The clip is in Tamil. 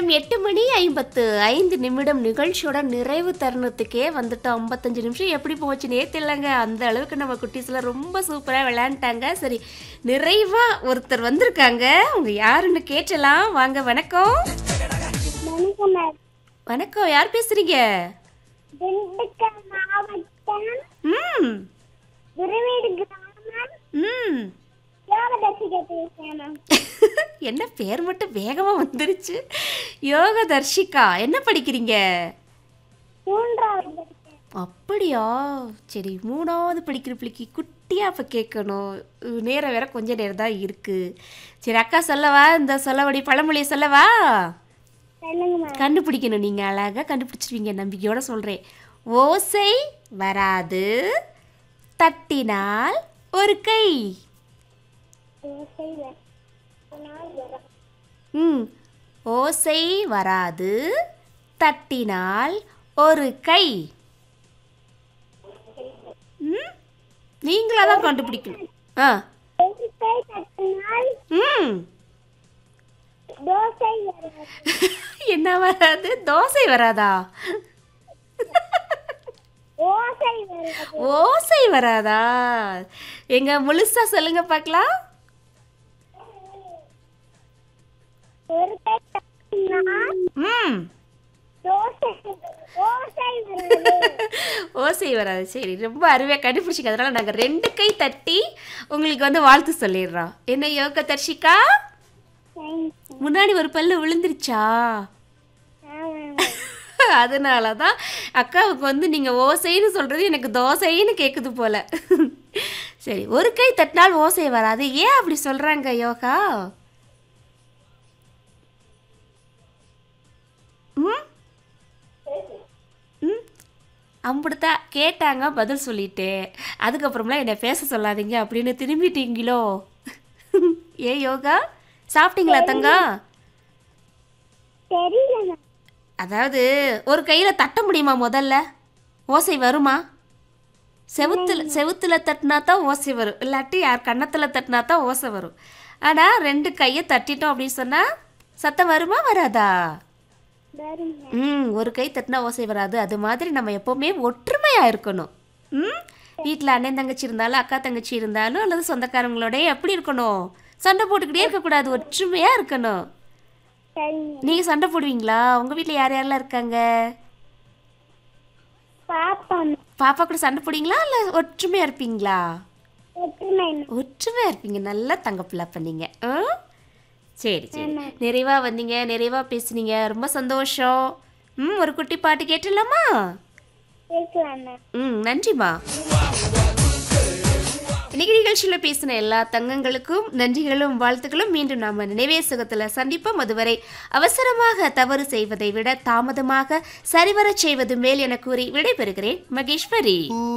நேரம் எட்டு மணி ஐம்பத்து ஐந்து நிமிடம் நிகழ்ச்சியோட நிறைவு தருணத்துக்கே வந்துட்டு ஐம்பத்தஞ்சு நிமிஷம் எப்படி போச்சுன்னே தெரியலங்க அந்த அளவுக்கு நம்ம குட்டீஸ்லாம் ரொம்ப சூப்பராக விளையாண்டாங்க சரி நிறைவாக ஒருத்தர் வந்திருக்காங்க அவங்க யாருன்னு கேட்டலாம் வாங்க வணக்கம் வணக்கம் மேம். வணக்கம் யார் பேசுறீங்க திண்டுக்கல் மாவட்டம் ம் குருவீடு கிராமம் ம் யோகதர்சிகா பேசுறேன் மேம் என்ன பேர் மட்டும் வேகமாக வந்துருச்சு யோக தர்ஷிகா என்ன படிக்கிறீங்க மூன்றாவது படிக்கிறேன். அப்படியா சரி மூணாவது படிக்கிற பிள்ளைக்கு குட்டியாக இப்போ கேட்கணும் உம், நேரம் வேற கொஞ்ச நேரம் தான் இருக்குது சரி அக்கா சொல்லவா இந்த சொல்லவடி பழமொழியை சொல்லவா சொல்லுங்க மேம் கண்டுபிடிக்கணும் நீங்கள் அழகாக கண்டுபிடிச்சிருவீங்க நம்பிக்கையோட சொல்கிறேன் ஓசை வராது தட்டினால் ஒரு கை தோசை வ- நாள் வரும். ம் ஓசை வராது தட்டினால் ஒரு கை ம் நீங்களா தான் கண்டுபிடிக்கணும் ஆ தோசை தட்டினால் ம் தோசை வரும். என்ன வராது தோசை வராதா ஓசை வரும். ஓசை வராதா எங்க முழுசா சொல்லுங்க பார்க்கலாம் ஒரு கை தட்டினால் ம் தோசை ஓசை வரும். ஓசை வராது சரி ரொம்ப அருமையாக கண்டுபிடிச்சிக்க அதனால நாங்கள் ரெண்டு கை தட்டி உங்களுக்கு வந்து வாழ்த்து சொல்லிடுறோம் என்ன யோக தர்ஷிகா தேங்க்ஸ். முன்னாடி ஒரு பல்லு விழுந்துருச்சா ஆமாம். அதனால தான் அக்காவுக்கு வந்து நீங்கள் ஓசைன்னு சொல்கிறது எனக்கு தோசைன்னு கேட்குது போல சரி ஒரு கை தட்டினால் ஓசை வராது ஏன் அப்படி சொல்கிறாங்க யோகா ம் ம் அப்படித்தான் கேட்டாங்க பதில் சொல்லிட்டேன் அதுக்கப்புறம்லாம் என்னை பேச சொல்லாதீங்க அப்படின்னு திரும்பிட்டீங்களோ ஏ யோகா சாப்பிட்டீங்களா தங்கம் தெரியல மேம். அதாவது ஒரு கையில் தட்ட முடியுமா முதல்ல ஓசை வருமா செவுத்துல செவுத்துல தட்டினா தான் ஓசை வரும் இல்லாட்டி யார் கன்னத்தில் தட்டினா தான் ஓசை வரும் ஆனால் ரெண்டு கையை தட்டிட்டோம் அப்படின்னு சொன்னால் சத்தம் வருமா வராதா வரும் மேம். ம் ஒரு கை தட்டினா ஓசை வராது அது மாதிரி நம்ம எப்போவுமே ஒற்றுமையாக இருக்கணும் ம் வீட்டில் அண்ணன் தங்கச்சி இருந்தாலும் அக்கா தங்கச்சி இருந்தாலும் அல்லது சொந்தக்காரங்களோட எப்படி இருக்கணும் சண்டை போட்டுக்கிட்டே இருக்கக்கூடாது ஒற்றுமையாக இருக்கணும் சரிங்க நீங்கள் சண்டை போடுவீங்களா உங்கள் வீட்டில் யார் யாரெல்லாம் இருக்காங்க பாப்பா மேம். பாப்பா கூட சண்டை போடுவீங்களா இல்லை ஒற்றுமையாக இருப்பீங்களா ஒற்றுமை மேம். ஒற்றுமையாக இருப்பீங்க நல்லா தங்க பிள்ளை பண்ணீங்க ஆ சரி சரி நிறைவாக வந்தீங்க நிறைவாக பேசுனீங்க ரொம்ப சந்தோஷம் ம் ஒரு குட்டி பாட்டு கேட்டுடலாமா கேட்கலாம் மேம். ம் நன்றிம்மா இன்னைக்கு நிகழ்ச்சியில் பேசின எல்லா தங்கங்களுக்கும் நன்றிகளும் வாழ்த்துக்களும் மீண்டும் நாம நினைவே சுகத்தில் சந்திப்போம் அதுவரை அவசரமாக தவறு செய்வதை விட தாமதமாக சரிவரச் செய்வது மேல் என கூறி விடைபெறுகிறேன் மகேஸ்வரி